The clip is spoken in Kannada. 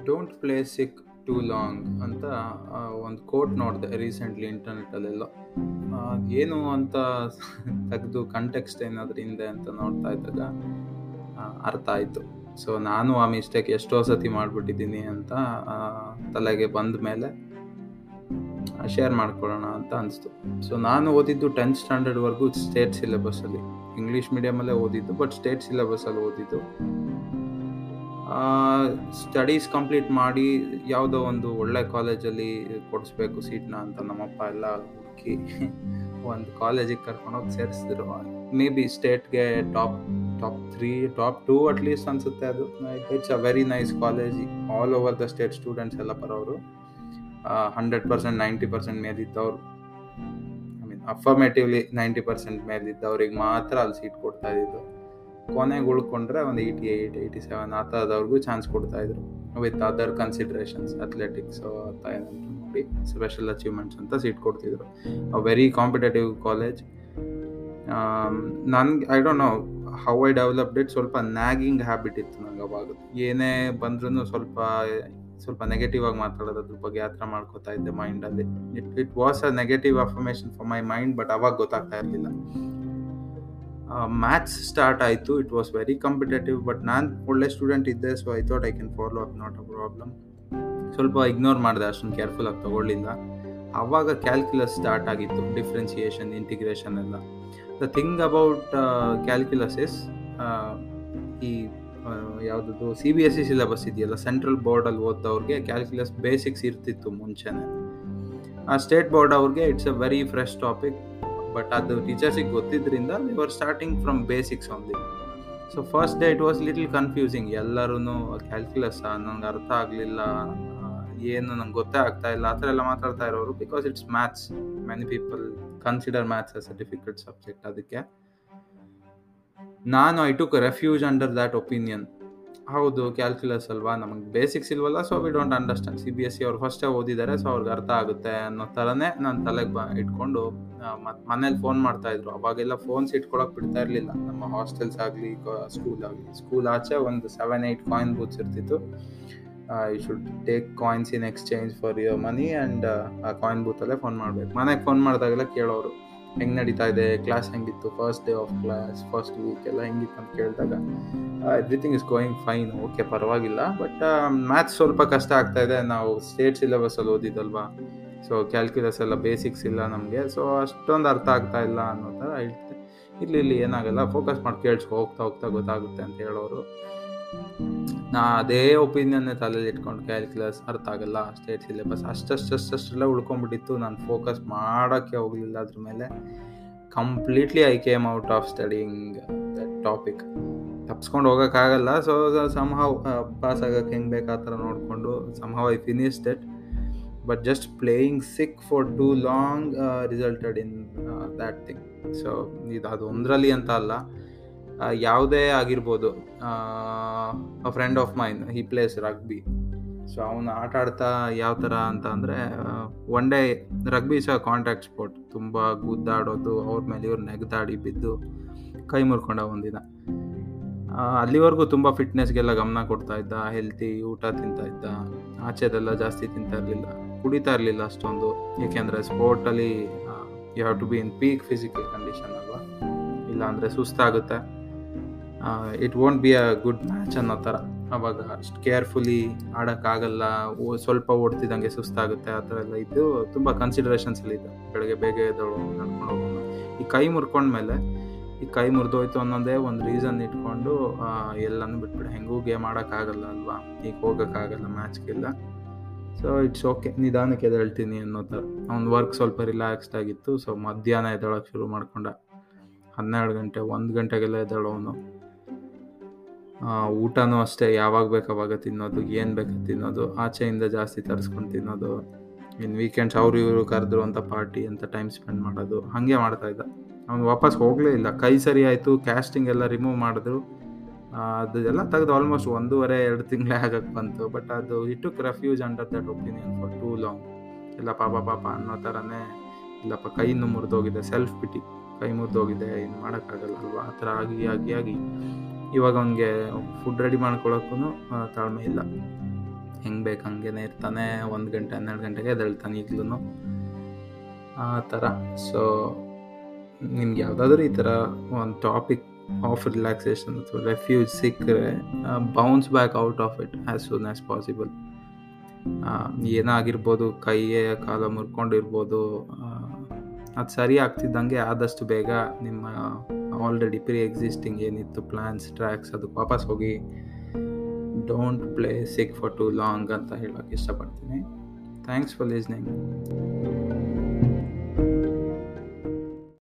don't play sick too long ಅಂತ ಒಂದು ಕೋಟ್ ನೋಡಿದೆ ರೀಸೆಂಟ್ಲಿ ಇಂಟರ್ನೆಟ್ಟಲ್ಲೆಲ್ಲ ಏನು ಅಂತ ತೆಗೆದು ಕಂಟೆಕ್ಸ್ಟ್ ಏನಾದರೂ ಹಿಂದೆ ಅಂತ ನೋಡ್ತಾ ಇದ್ದಾಗ ಆ, ಅರ್ಥ ಆಯಿತು ಸೊ ನಾನು ಆ ಮಿಸ್ಟೇಕ್ ಎಷ್ಟೋ ಸತಿ ಮಾಡಿಬಿಟ್ಟಿದ್ದೀನಿ ಅಂತ ಆ, ತಲೆಗೆ ಬಂದ ಮೇಲೆ ಶೇರ್ ಮಾಡ್ಕೊಳ್ಳೋಣ ಅಂತ ಅನಿಸ್ತು ಸೊ ನಾನು ಓದಿದ್ದು ಟೆಂತ್ ಸ್ಟ್ಯಾಂಡರ್ಡ್ವರೆಗೂ ಸ್ಟೇಟ್ ಸಿಲೆಬಸ್ಸಲ್ಲಿ ಇಂಗ್ಲೀಷ್ ಮೀಡಿಯಮಲ್ಲೇ ಓದಿದ್ದು ಬಟ್ ಸ್ಟೇಟ್ ಸಿಲೆಬಸ್ಸಲ್ಲಿ ಓದಿದ್ದು ಸ್ಟಡೀಸ್ ಕಂಪ್ಲೀಟ್ ಮಾಡಿ ಯಾವುದೋ ಒಂದು ಒಳ್ಳೆ ಕಾಲೇಜಲ್ಲಿ ಕೊಡಿಸ್ಬೇಕು ಸೀಟ್ನ ಅಂತ ನಮ್ಮಪ್ಪ ಎಲ್ಲ ಹುಡುಕಿ ಒಂದು ಕಾಲೇಜಿಗೆ ಕರ್ಕೊಂಡೋಗಿ ಸೇರಿಸಿದ್ರು ಮೇ ಬಿ ಸ್ಟೇಟ್ಗೆ top top three top two at least ಅನ್ಸುತ್ತೆ ಅದು it's a very nice college all over the state students ಎಲ್ಲ ಬರೋರು ಹಂಡ್ರೆಡ್ ಪರ್ಸೆಂಟ್ ನೈಂಟಿ ಪರ್ಸೆಂಟ್ ಮೇಲಿದ್ದವ್ರು I mean affirmatively ninety percent ಮೇಲಿದ್ದವ್ರಿಗೆ ಮಾತ್ರ ಅಲ್ಲಿ ಸೀಟ್ ಕೊಡ್ತಾ ಇದ್ದಿದ್ದು ಕೊನೆಗೆ ಉಳ್ಕೊಂಡ್ರೆ ಒಂದು ಏಯ್ಟಿ ಏಯ್ಟ್ ಏಯ್ಟಿ ಸೆವೆನ್ ಆ ಥರದವ್ರಿಗೂ ಚಾನ್ಸ್ ಕೊಡ್ತಾ ಇದ್ರು ವಿತ್ ಅದರ್ ಕನ್ಸಿಡ್ರೇಷನ್ಸ್ ಅಥ್ಲೆಟಿಕ್ಸ್ ಅಂತ ಏನಂತ ನೋಡಿ ಸ್ಪೆಷಲ್ ಅಚೀವ್ಮೆಂಟ್ಸ್ ಅಂತ ಸೀಟ್ ಕೊಡ್ತಿದ್ರು ವೆರಿ ಕಾಂಪಿಟೇಟಿವ್ ಕಾಲೇಜ್ ನನ್ಗೆ I don't know how I developed it ಸ್ವಲ್ಪ ನ್ಯಾಗಿಂಗ್ ಹ್ಯಾಬಿಟ್ ಇತ್ತು ನಂಗೆ ಅವಾಗ ಏನೇ ಬಂದ್ರೂ ಸ್ವಲ್ಪ ಸ್ವಲ್ಪ ನೆಗೆಟಿವ್ ಆಗಿ ಮಾತಾಡೋದು ಅದ್ರ ಬಗ್ಗೆ ಆ ಥರ ಮಾಡ್ಕೋತಾ ಇದ್ದೆ ಮೈಂಡಲ್ಲಿ it it was a negative affirmation for my mind but ಅವಾಗ ಗೊತ್ತಾಗ್ತಾ ಇರಲಿಲ್ಲ ಮ್ಯಾಥ್ಸ್ ಸ್ಟಾರ್ಟ್ ಆಯಿತು it was very competitive but ನಾನು ಒಳ್ಳೆ ಸ್ಟೂಡೆಂಟ್ ಇದ್ದೆ so I thought I can follow up not a problem ಸ್ವಲ್ಪ ಇಗ್ನೋರ್ ಮಾಡಿದೆ ಅಷ್ಟೊಂದು ಕೇರ್ಫುಲ್ ಆಗಿ ತಗೊಳ್ಳಿಲ್ಲ ಆವಾಗ ಕ್ಯಾಲ್ಕ್ಯುಲಸ್ ಸ್ಟಾರ್ಟ್ ಆಗಿತ್ತು ಡಿಫ್ರೆನ್ಸಿಯೇಷನ್ ಇಂಟಿಗ್ರೇಷನ್ ಎಲ್ಲ the thing about calculus is ಈ ಯಾವುದದು C B S C syllabus ಇದೆಯಲ್ಲ ಸೆಂಟ್ರಲ್ ಬೋರ್ಡಲ್ಲಿ ಓದ್ದವ್ರಿಗೆ ಕ್ಯಾಲ್ಕ್ಯುಲಸ್ ಬೇಸಿಕ್ಸ್ ಇರ್ತಿತ್ತು ಮುಂಚೆನೆ ಆ ಸ್ಟೇಟ್ ಬೋರ್ಡ್ ಅವ್ರಿಗೆ it's a very fresh topic but ಅದು ಟೀಚರ್ಸಿಗೆ ಗೊತ್ತಿದ್ರಿಂದ are starting from basics only so first day it was little confusing ಎಲ್ಲರೂ ಕ್ಯಾಲ್ಕ್ಯುಲಸ್ ನನಗೆ ಅರ್ಥ ಆಗಲಿಲ್ಲ ಏನು ನಂಗೆ ಗೊತ್ತೇ ಆಗ್ತಾ ಇಲ್ಲ ಆ ಥರ ಎಲ್ಲ ಮಾತಾಡ್ತಾ ಇರೋರು because it's maths many people consider maths as a difficult subject ಅದಕ್ಕೆ ನಾನು I took refuge under that opinion ಹೌದು ಕ್ಯಾಲ್ಕ್ಯುಲಸ್ ಅಲ್ವಾ ನಮಗೆ ಬೇಸಿಕ್ಸ್ ಇಲ್ವಲ್ಲ so we don't understand C B S C ಅವ್ರು ಫಸ್ಟೇ ಓದಿದ್ದಾರೆ ಸೊ ಅವ್ರಿಗೆ ಅರ್ಥ ಆಗುತ್ತೆ ಅನ್ನೋ ಥರನೇ ನಾನು ತಲೆಗೆ ಬ ಇಟ್ಕೊಂಡು ಮತ್ತು ಮನೇಲಿ ಫೋನ್ ಮಾಡ್ತಾ ಇದ್ರು ಅವಾಗೆಲ್ಲ ಫೋನ್ಸ್ ಇಟ್ಕೊಳಕ್ ಬಿಡ್ತಾ ಇರಲಿಲ್ಲ ನಮ್ಮ ಹಾಸ್ಟೆಲ್ಸ್ ಆಗಲಿ ಸ್ಕೂಲ್ ಆಗಲಿ ಸ್ಕೂಲ್ ಆಚೆ ಒಂದು ಸೆವೆನ್ ಏಯ್ಟ್ ಕಾಯಿನ್ ಬೂತ್ಸ್ ಇರ್ತಿತ್ತು you should take coins in exchange for your money and ಆ ಕಾಯಿನ್ ಬೂತಲ್ಲೇ ಫೋನ್ ಮಾಡಬೇಕು ಮನೆಗೆ ಫೋನ್ ಮಾಡಿದಾಗೆಲ್ಲ ಕೇಳೋರು ಹೆಂಗೆ ನಡೀತಾ ಇದೆ ಕ್ಲಾಸ್ ಹೆಂಗಿತ್ತು first day of class first week ಎಲ್ಲ ಹೆಂಗಿತ್ತು ಅಂತ ಕೇಳಿದಾಗ everything is going fine okay ಪರವಾಗಿಲ್ಲ ಬಟ್ ಮ್ಯಾಥ್ಸ್ ಸ್ವಲ್ಪ ಕಷ್ಟ ಆಗ್ತಾ ಇದೆ ನಾವು ಸ್ಟೇಟ್ ಸಿಲೆಬಸಲ್ಲಿ ಓದಿದ್ದಲ್ವಾ ಸೊ ಕ್ಯಾಲ್ಕ್ಯುಲಸ್ ಎಲ್ಲ ಬೇಸಿಕ್ಸ್ ಇಲ್ಲ ನಮಗೆ ಸೊ ಅಷ್ಟೊಂದು ಅರ್ಥ ಆಗ್ತಾ ಇಲ್ಲ ಅನ್ನೋ ಥರ ಹೇಳ್ತೆ ಇಲ್ಲಿ ಇಲ್ಲಿ ಏನಾಗಲ್ಲ ಫೋಕಸ್ ಮಾಡಿ ಕೇಳಿಸ್ಕೊ ಹೋಗ್ತಾ ಹೋಗ್ತಾ ಗೊತ್ತಾಗುತ್ತೆ ಅಂತ ಹೇಳೋರು ನಾ ಅದೇ ಒಪಿನಿಯನ್ನೇ ತಲೆಯಲ್ಲಿ ಇಟ್ಕೊಂಡು ಕ್ಯಾಲ್ಕ್ಯುಲಸ್ ಅರ್ಥ ಆಗಲ್ಲ ಸ್ಟೇಟ್ ಸಿಲೆಬಸ್ ಅಷ್ಟಷ್ಟಷ್ಟೆಲ್ಲ ಉಳ್ಕೊಂಡ್ಬಿಟ್ಟಿತ್ತು ನಾನು ಫೋಕಸ್ ಮಾಡೋಕ್ಕೆ ಹೋಗಲಿಲ್ಲ ಅದ್ರ ಮೇಲೆ completely I came out of studying that topic ತಪ್ಸ್ಕೊಂಡು ಹೋಗೋಕ್ಕಾಗಲ್ಲ ಸೊ ಸಂಹಾವ್ ಪಾಸ್ ಆಗೋಕ್ಕೆ ಹೆಂಗೆ ಬೇಕು ಆ ಥರ ನೋಡಿಕೊಂಡು somehow I finish that but just playing sick for too long resulted in that thing so ಇದು ಅದು ಒಂದರಲ್ಲಿ ಅಂತ ಅಲ್ಲ ಯಾವುದೇ ಆಗಿರ್ಬೋದು a friend of mine he plays rugby so ಅವನು ಆಟ ಆಡ್ತಾ ಯಾವ ಥರ ಅಂತ ಅಂದರೆ ಒನ್ ಡೇ ರಗ್ಬಿ ಸಹ ಕಾಂಟ್ಯಾಕ್ಟ್ ಸ್ಪೋರ್ಟ್ ತುಂಬ ಗುದ್ದಾಡೋದು ಅವ್ರ ಮೇಲೆ ಇವ್ರು ನೆಗ್ದಾಡಿ ಬಿದ್ದು ಕೈ ಮುರ್ಕೊಂಡ ಒಂದಿನ ಅಲ್ಲಿವರೆಗೂ ತುಂಬ ಫಿಟ್ನೆಸ್ಗೆಲ್ಲ ಗಮನ ಕೊಡ್ತಾ ಇದ್ದ ಹೆಲ್ತಿ ಊಟ ತಿಂತಾ ಇದ್ದ ಆಚೆದೆಲ್ಲ ಜಾಸ್ತಿ ತಿಂತಾ ಇರಲಿಲ್ಲ ಕುಡಿತಾ ಇರಲಿಲ್ಲ ಅಷ್ಟೊಂದು ಏಕೆಂದರೆ ಸ್ಪೋರ್ಟಲ್ಲಿ you have to be in peak physical condition ಅಲ್ವಾ ಇಲ್ಲ ಅಂದರೆ ಸುಸ್ತಾಗುತ್ತೆ it won't be a good match ಅನ್ನೋ ಥರ ಅವಾಗ ಅಷ್ಟು ಕೇರ್ಫುಲಿ ಆಡೋಕ್ಕಾಗಲ್ಲ ಓ ಸ್ವಲ್ಪ ಓಡ್ತಿದ್ದಂಗೆ ಸುಸ್ತಾಗುತ್ತೆ ಆ ಥರ ಎಲ್ಲ ಇದ್ದು ತುಂಬ ಕನ್ಸಿಡರೇಷನ್ಸ್ ಎಲ್ಲ ಇದೆ ಬೆಳಗ್ಗೆ ಬೇಗ ಎದ್ದೋಳು ನಡ್ಕೊಂಡು ಹೋಗೋನು ಈ ಕೈ ಮುರ್ಕೊಂಡ್ಮೇಲೆ ಈ ಕೈ ಮುರಿದೋಯ್ತು ಅನ್ನೋದೇ ಒಂದು ರೀಸನ್ ಇಟ್ಕೊಂಡು ಎಲ್ಲನೂ ಬಿಟ್ಬಿಡು ಹೆಂಗೂ ಗೇಮ್ ಆಡೋಕ್ಕಾಗಲ್ಲ ಅಲ್ವಾ ಈಗ ಹೋಗೋಕ್ಕಾಗಲ್ಲ ಮ್ಯಾಚ್ಗೆಲ್ಲ ಸೊ ಇಟ್ಸ್ ಓಕೆ ನಿಧಾನಕ್ಕೆ ಎದ್ದೇಳ್ತೀನಿ ಅನ್ನೋ ಥರ ಅವ್ನ ವರ್ಕ್ ಸ್ವಲ್ಪ ರಿಲ್ಯಾಕ್ಸ್ಡ್ ಆಗಿತ್ತು ಸೊ ಮಧ್ಯಾಹ್ನ ಎದ್ದೇಳೋಕೆ ಶುರು ಮಾಡ್ಕೊಂಡ ಹನ್ನೆರಡು ಗಂಟೆ ಒಂದು ಗಂಟೆಗೆಲ್ಲ ಎದ್ದೇಳೋನು ಊಟನೂ ಅಷ್ಟೇ ಯಾವಾಗ ಬೇಕು ಅವಾಗ ತಿನ್ನೋದು ಏನು ಬೇಕು ತಿನ್ನೋದು ಆಚೆಯಿಂದ ಜಾಸ್ತಿ ತರಿಸ್ಕೊಂಡು ತಿನ್ನೋದು ಇನ್ನು ವೀಕೆಂಡ್ಸ್ ಅವರು ಇವರು ಕರೆದ್ರು ಅಂತ ಪಾರ್ಟಿ ಅಂತ ಟೈಮ್ ಸ್ಪೆಂಡ್ ಮಾಡೋದು ಹಾಗೆ ಮಾಡ್ತಾ ಇದ್ದ ಅವ್ನು ವಾಪಸ್ ಹೋಗಲೇ ಇಲ್ಲ ಕೈ ಸರಿ ಆಯಿತು ಕ್ಯಾಸ್ಟಿಂಗ್ ಎಲ್ಲ ರಿಮೂವ್ ಮಾಡಿದ್ರು ಅದೆಲ್ಲ ತೆಗೆದು ಆಲ್ಮೋಸ್ಟ್ ಒಂದೂವರೆ ಎರಡು ತಿಂಗಳೇ ಆಗಕ್ಕೆ ಬಂತು ಬಟ್ ಅದು ಇಟ್ಟು refuge under that opinion for too long ಇಲ್ಲ ಪಾಪ ಪಾಪ ಅನ್ನೋ ಥರನೇ ಇಲ್ಲಪ್ಪ ಕೈಯನ್ನು ಮುರಿದೋಗಿದೆ ಸೆಲ್ಫ್ ಪಿಟಿ ಕೈ ಮುರಿದೋಗಿದೆ ಇನ್ನು ಮಾಡೋಕ್ಕಾಗಲ್ಲ ಅಲ್ವಾ ಆ ಥರ ಆಗಿ ಆಗಿ ಆಗಿ ಇವಾಗ ಅವನಿಗೆ ಫುಡ್ ರೆಡಿ ಮಾಡ್ಕೊಳಕ್ಕೂ ತಾಳ್ಮೆ ಇಲ್ಲ ಹೆಂಗೆ ಬೇಕು ಹಂಗೇನೆ ಇರ್ತಾನೆ ಒಂದು ಗಂಟೆ ಹನ್ನೆರಡು ಗಂಟೆಗೆ ಎದ್ದೇಳ್ತಾನೆ ಈಗಲೂ ಆ ಥರ ಸೊ ನಿಮ್ಗೆ ಯಾವುದಾದ್ರೂ ಈ ಥರ ಒಂದು ಟಾಪಿಕ್ ಆಫ್ ರಿಲ್ಯಾಕ್ಸೇಷನ್ ಅಥವಾ ರೆಫ್ಯೂಜ್ ಸಿಕ್ಕರೆ bounce back out of it as soon as possible ಏನಾಗಿರ್ಬೋದು ಕೈಯೇ ಕಾಲ ಮುರ್ಕೊಂಡಿರ್ಬೋದು ಅದು ಸರಿ ಆಗ್ತಿದ್ದಂಗೆ ಆದಷ್ಟು ಬೇಗ ನಿಮ್ಮ ಆಲ್ರೆಡಿ ಪ್ರೀ ಎಕ್ಸಿಸ್ಟಿಂಗ್ ಏನಿತ್ತು ಪ್ಲ್ಯಾನ್ಸ್ ಟ್ರ್ಯಾಕ್ಸ್ ಅದಕ್ಕೆ ವಾಪಸ್ ಹೋಗಿ don't play sick for too long ಅಂತ ಹೇಳೋಕ್ಕೆ ಇಷ್ಟಪಡ್ತೀನಿ ಥ್ಯಾಂಕ್ಸ್ ಫಾರ್ ಲಿಸ್ನಿಂಗ್